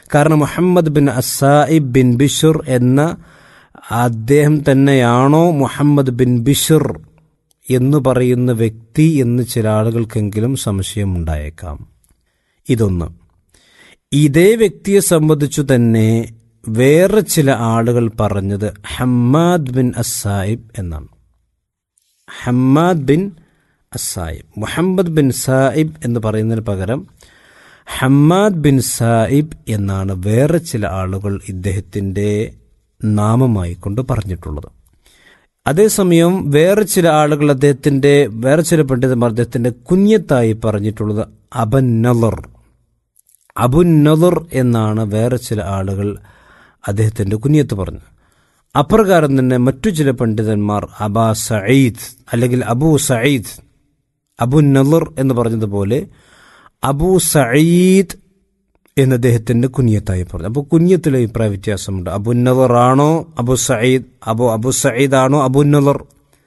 കാരണം Muhammad bin Asaib bin Bishr എന്ന അദ്ദേഹം തന്നെയാണോ മുഹമ്മദ് ബിൻ ബിഷുർ എന്ന് പറയുന്ന വ്യക്തി എന്ന് ചില ആളുകൾക്കെങ്കിലും സംശയമുണ്ടായേക്കാം ഇതൊന്ന് ഇതേ വ്യക്തിയെ സംബന്ധിച്ചു തന്നെ വേറെ ചില ആളുകൾ പറഞ്ഞത് ഹമ്മാദ് ബിൻ അസായിബ് എന്നാണ് Hammad bin Asaib Muhammad bin Saib എന്ന് പറയുന്നതിന് പകരം ഹമ്മാദ് ബിൻ സായിബ് എന്നാണ് വേറെ ചില ആളുകൾ ഇദ്ദേഹത്തിൻ്റെ നാമമായി കൊണ്ട് പറഞ്ഞിട്ടുള്ളത് അതേസമയം വേറെ ചില ആളുകൾ അദ്ദേഹത്തിൻ്റെ വേറെ ചില പണ്ഡിതന്മാർ അദ്ദേഹത്തിൻ്റെ കുഞ്ഞത്തായി പറഞ്ഞിട്ടുള്ളത് അബന്നലർ അബുന്നലർ എന്നാണ് വേറെ ചില ആളുകൾ അദ്ദേഹത്തിൻ്റെ കുഞ്ഞത്ത് പറഞ്ഞു അപ്രകാരം തന്നെ മറ്റു ചില പണ്ഡിതന്മാർ അബാ സയ്യിദ് അല്ലെങ്കിൽ അബൂ സയ്യിദ് അബു നലർ എന്ന് പറഞ്ഞതുപോലെ അബൂ സയ്യിദ് എന്ന് അദ്ദേഹത്തിന്റെ കുഞ്ഞത്തായി പറഞ്ഞു അപ്പോൾ കുഞ്ഞത്തിൽ അഭിപ്രായ വ്യത്യാസമുണ്ട് അബു നലർ ആണോ അബു സയ്യിദ് അബു അബു സയ്യിദ് ആണോ അബു നലർ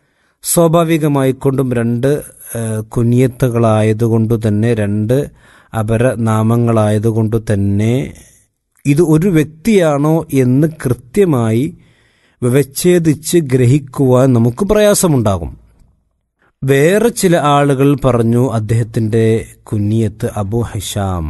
സ്വാഭാവികമായിക്കൊണ്ടും രണ്ട് കുഞ്ഞത്തുകളായതുകൊണ്ട് തന്നെ രണ്ട് അപര നാമങ്ങളായതുകൊണ്ട് തന്നെ ഇത് ഒരു വ്യക്തിയാണോ എന്ന് കൃത്യമായി വിവച്ഛേദിച്ച് ഗ്രഹിക്കുവാൻ നമുക്ക് പ്രയാസമുണ്ടാകും വേറെ ചില ആളുകൾ പറഞ്ഞു അദ്ദേഹത്തിന്റെ കുഞ്ഞിയത്ത് അബു ഹിഷാം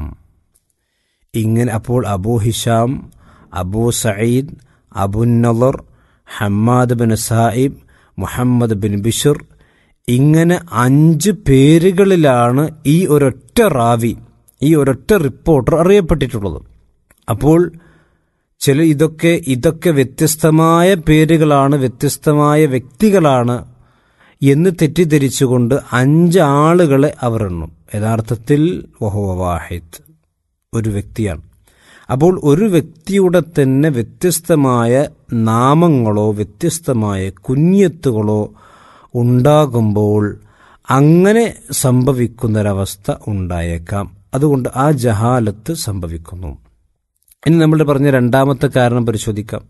ഇങ്ങനെ അപ്പോൾ Abu Hisham Abu Sayyid Abu നലർ Hammad bin Saib Muhammad bin Bishr ഇങ്ങനെ അഞ്ച് പേരുകളിലാണ് ഈ ഒരൊറ്റ റാവി ഈ ഒരൊറ്റ റിപ്പോർട്ടർ അറിയപ്പെട്ടിട്ടുള്ളത് അപ്പോൾ ചില ഇതൊക്കെ ഇതൊക്കെ വ്യത്യസ്തമായ പേരുകളാണ് വ്യത്യസ്തമായ വ്യക്തികളാണ് എന്ന് തെറ്റിദ്ധരിച്ചുകൊണ്ട് അഞ്ച് ആളുകളെ അവർ എണ്ണും യഥാർത്ഥത്തിൽ വഹോ വാഹിദ് ഒരു വ്യക്തിയാണ് അപ്പോൾ ഒരു വ്യക്തിയുടെ തന്നെ വ്യത്യസ്തമായ നാമങ്ങളോ വ്യത്യസ്തമായ കുഞ്ഞത്തുകളോ ഉണ്ടാകുമ്പോൾ അങ്ങനെ സംഭവിക്കുന്നൊരവസ്ഥ ഉണ്ടായേക്കാം അതുകൊണ്ട് ആ ജഹാലത്ത് സംഭവിക്കുന്നു ഇനി നമ്മൾ പറഞ്ഞ രണ്ടാമത്തെ കാരണം പരിശോധിക്കാം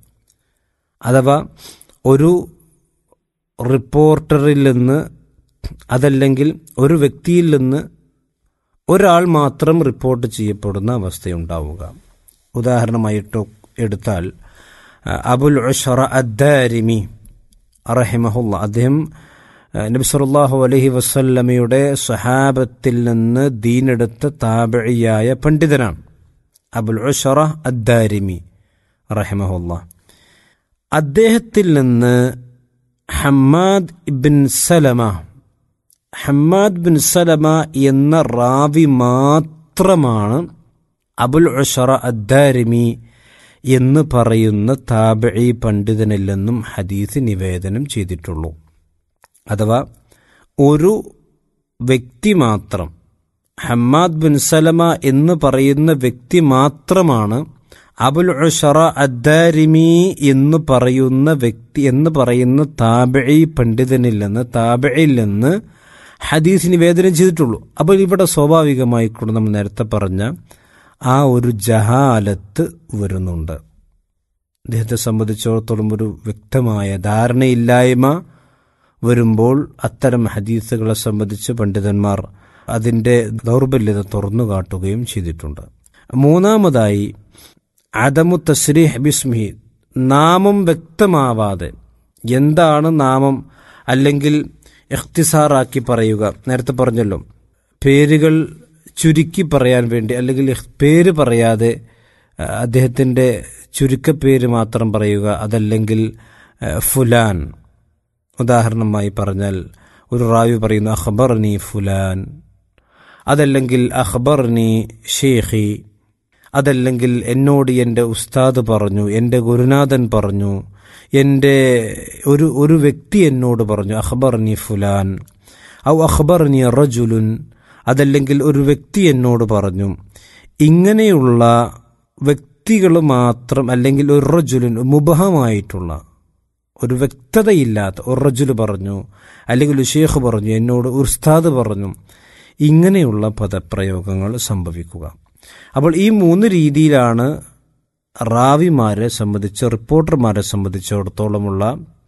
അഥവാ ഒരു റിപ്പോർട്ടറിൽ നിന്ന് അതല്ലെങ്കിൽ ഒരു വ്യക്തിയിൽ നിന്ന് ഒരാൾ മാത്രം റിപ്പോർട്ട് ചെയ്യപ്പെടുന്ന അവസ്ഥയുണ്ടാവുക ഉദാഹരണമായിട്ട് എടുത്താൽ അബുൽ ഉഷറ അദ്ദാരിമി റഹിമഹുല്ല അദ്ദേഹം നബി സല്ലല്ലാഹു അലൈഹി വസല്ലമയുടെ സ്വഹാബത്തിൽ നിന്ന് ദീനെടുത്ത താബിയായ പണ്ഡിതനാണ് അബുൽ ഉഷറ അദ്ദാരിമി റഹിമഹുല്ല അദ്ദേഹത്തിൽ നിന്ന് Hammad bin Salama Hammad bin Salama എന്ന റാവി മാത്രമാണ് അബുൽ ഉഷറ അദ്ദാരിമി എന്ന് പറയുന്ന താബിഴി പണ്ഡിതനിൽ നിന്നും ഹദീസ് നിവേദനം ചെയ്തിട്ടുള്ളൂ അഥവാ ഒരു വ്യക്തി മാത്രം ഹമ്മാദ് ബിൻ സലമ എന്ന് പറയുന്ന വ്യക്തി മാത്രമാണ് അബുൽ ഉഷറ അദ്ദാരിമി എന്ന് പറയുന്ന വ്യക്തി എന്ന് പറയുന്ന താബിഴി പണ്ഡിതനിൽ നിന്ന് താബിഴിൽ നിന്ന് ഹദീസ് നിവേദനം ചെയ്തിട്ടുള്ളൂ അപ്പോൾ ഇവിടെ സ്വാഭാവികമായിക്കൊണ്ട് നമ്മൾ നേരത്തെ പറഞ്ഞ ആ ഒരു ജഹാലത്ത് വരുന്നുണ്ട് അദ്ദേഹത്തെ സംബന്ധിച്ചിടത്തോളം ഒരു വ്യക്തമായ ധാരണയില്ലായ്മ വരുമ്പോൾ അത്തരം ഹദീസുകളെ സംബന്ധിച്ച് പണ്ഡിതന്മാർ അതിൻ്റെ ദൗർബല്യത തുറന്നു കാട്ടുകയും ചെയ്തിട്ടുണ്ട് മൂന്നാമതായി അദമു തസ്രീഹ് ബിസ്മിഹി നാമം വ്യക്തമാവാതെ എന്താണ് നാമം അല്ലെങ്കിൽ ഇഖ്തിസാറാക്കി പറയുക നേരത്തെ പറഞ്ഞല്ലോ പേരുകൾ ചുരുക്കി പറയാൻ വേണ്ടി അല്ലെങ്കിൽ പേര് പറയാതെ അദ്ദേഹത്തിൻ്റെ ചുരുക്കപ്പേര് മാത്രം പറയുക അതല്ലെങ്കിൽ ഫുലാൻ ഉദാഹരണമായി പറഞ്ഞാൽ ഒരു റാവി പറയുന്നു അഖബർനി ഫുലാൻ അതല്ലെങ്കിൽ അഖബർനി ഷേഖി അതല്ലെങ്കിൽ എന്നോട് എൻ്റെ ഉസ്താദ് പറഞ്ഞു എൻ്റെ ഗുരുനാഥൻ പറഞ്ഞു എൻ്റെ ഒരു ഒരു വ്യക്തി എന്നോട് പറഞ്ഞു അഖബർനി ഫുലാൻ ഔ അഖബർനി റജുലുൻ അതല്ലെങ്കിൽ ഒരു വ്യക്തി എന്നോട് പറഞ്ഞു ഇങ്ങനെയുള്ള വ്യക്തികൾ മാത്രം അല്ലെങ്കിൽ ഒരു റജുലുൻ മുബഹമായിട്ടുള്ള ഒരു വ്യക്തതയില്ലാത്ത ഒരു റജുല് പറഞ്ഞു അല്ലെങ്കിൽ ഒരു ഷേഖ് പറഞ്ഞു എന്നോട് ഉസ്താദ് പറഞ്ഞു ഇങ്ങനെയുള്ള പദപ്രയോഗങ്ങൾ സംഭവിക്കുക അപ്പോൾ ഈ മൂന്ന് രീതിയിലാണ് റാവിമാരെ സംബന്ധിച്ച് റിപ്പോർട്ടർമാരെ സംബന്ധിച്ചിടത്തോളമുള്ള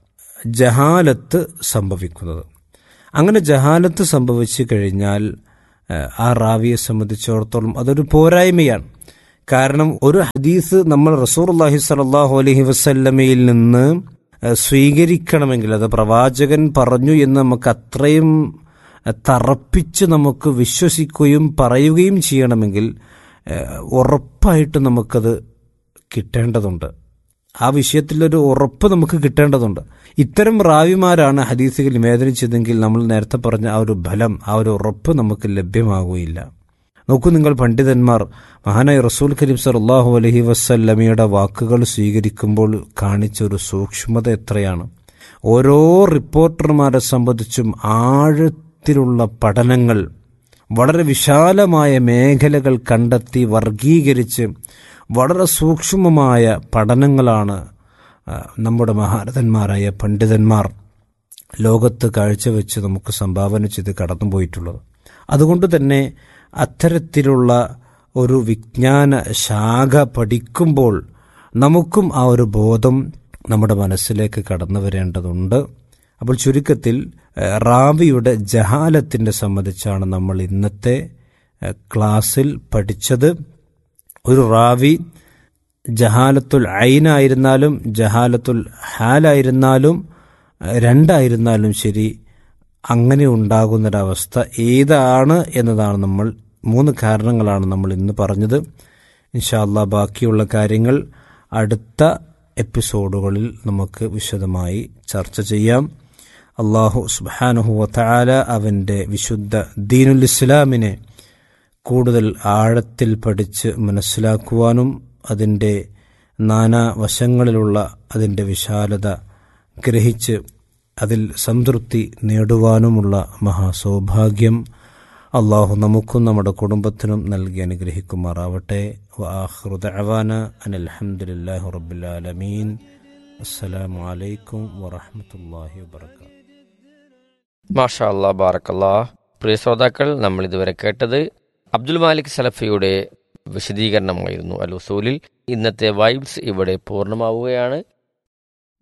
ജഹാലത്ത് സംഭവിക്കുന്നത് അങ്ങനെ ജഹാലത്ത് സംഭവിച്ചു കഴിഞ്ഞാൽ ആ റാവിയെ സംബന്ധിച്ചിടത്തോളം അതൊരു പോരായ്മയാണ് കാരണം ഒരു ഹദീസ് നമ്മൾ റസൂർ അള്ളാഹി സലാഹു അലഹി വസ്ല്ലമയിൽ നിന്ന് ഏഹ്, സ്വീകരിക്കണമെങ്കിൽ അത് പ്രവാചകൻ പറഞ്ഞു എന്ന് നമുക്ക് അത്രയും ഏഹ്, തറപ്പിച്ച് നമുക്ക് വിശ്വസിക്കുകയും പറയുകയും ചെയ്യണമെങ്കിൽ ഏഹ്, ഉറപ്പായിട്ട് നമുക്കത് കിട്ടേണ്ടതുണ്ട് ആ വിഷയത്തിലൊരു ഉറപ്പ് നമുക്ക് കിട്ടേണ്ടതുണ്ട് ഇത്തരം റാവിമാരാണ് ഹദീസുകൾ നിവേദനം ചെയ്തെങ്കിൽ നമ്മൾ നേരത്തെ പറഞ്ഞ ആ ഒരു ഫലം ആ ഒരു ഉറപ്പ് നമുക്ക് ലഭ്യമാകുകയില്ല നോക്കൂ നിങ്ങൾ പണ്ഡിതന്മാർ മഹാനായ റസൂൽ കരീം സല്ലാഹു അലഹി വസ്ല്ലമയുടെ വാക്കുകൾ സ്വീകരിക്കുമ്പോൾ കാണിച്ച ഒരു സൂക്ഷ്മത എത്രയാണ് ഓരോ റിപ്പോർട്ടർമാരെ സംബന്ധിച്ചും ആഴത്തിലുള്ള പഠനങ്ങൾ വളരെ വിശാലമായ മേഖലകൾ കണ്ടെത്തി വർഗീകരിച്ച് വളരെ സൂക്ഷ്മമായ പഠനങ്ങളാണ് ആ, നമ്മുടെ മഹാരഥന്മാരായ പണ്ഡിതന്മാർ ലോകത്ത് കാഴ്ചവെച്ച് നമുക്ക് സംഭാവന ചെയ്ത് കടന്നുപോയിട്ടുള്ളത് അതുകൊണ്ട് തന്നെ അത്തരത്തിലുള്ള ഒരു വിജ്ഞാന ശാഖ പഠിക്കുമ്പോൾ നമുക്കും ആ ഒരു ബോധം നമ്മുടെ മനസ്സിലേക്ക് കടന്നു വരേണ്ടതുണ്ട് അപ്പോൾ ചുരുക്കത്തിൽ ഏഹ്, റാവിയുടെ ജഹാലത്തിൻ്റെ സംബന്ധിച്ചാണ് നമ്മൾ ഇന്നത്തെ ഏഹ്, ക്ലാസ്സിൽ പഠിച്ചത് ഒരു റാവി ജഹാലത്തുൽ ഐനായിരുന്നാലും ജഹാലത്തുൽ ഹാലായിരുന്നാലും ഏഹ്, രണ്ടായിരുന്നാലും ശരി അങ്ങനെ ഉണ്ടാകുന്നൊരവസ്ഥ ഏതാണ് എന്നതാണ് നമ്മൾ മൂന്ന് കാരണങ്ങളാണ് നമ്മൾ ഇന്ന് പറഞ്ഞത് ഇൻഷാല്ല ബാക്കിയുള്ള കാര്യങ്ങൾ അടുത്ത എപ്പിസോഡുകളിൽ നമുക്ക് വിശദമായി ചർച്ച ചെയ്യാം അള്ളാഹു സുബാനുഹു വത്താല അവൻ്റെ വിശുദ്ധ ദീനുൽ ഇസ്ലാമിനെ കൂടുതൽ ആഴത്തിൽ പഠിച്ച് മനസ്സിലാക്കുവാനും അതിൻ്റെ നാനാ വശങ്ങളിലുള്ള അതിൻ്റെ വിശാലത ഗ്രഹിച്ച് അതിൽ സംതൃപ്തി നേടുവാനുമുള്ള മഹാസൗഭാഗ്യം അള്ളാഹു നമുക്കും നമ്മുടെ കുടുംബത്തിനും നൽകി അനുഗ്രഹിക്കുമാറാവട്ടെ വാഹൃദഅവാന അനിൽഹമുല്ലാഹി റബ്ബുലാലമീൻ അസ്സലാമു അലൈക്കും വറഹമത്തല്ലാഹി വബർക്കാത്തു മാഷാ അല്ലാ ബാറക്കല്ലാ പ്രിയ ശ്രോതാക്കൾ നമ്മൾ ഇതുവരെ കേട്ടത് അബ്ദുൽ മാലിക് സലഫിയുടെ വിശദീകരണമായിരുന്നു അൽ ഉസൂലിൽ ഇന്നത്തെ വൈബ്സ് ഇവിടെ പൂർണ്ണമാവുകയാണ്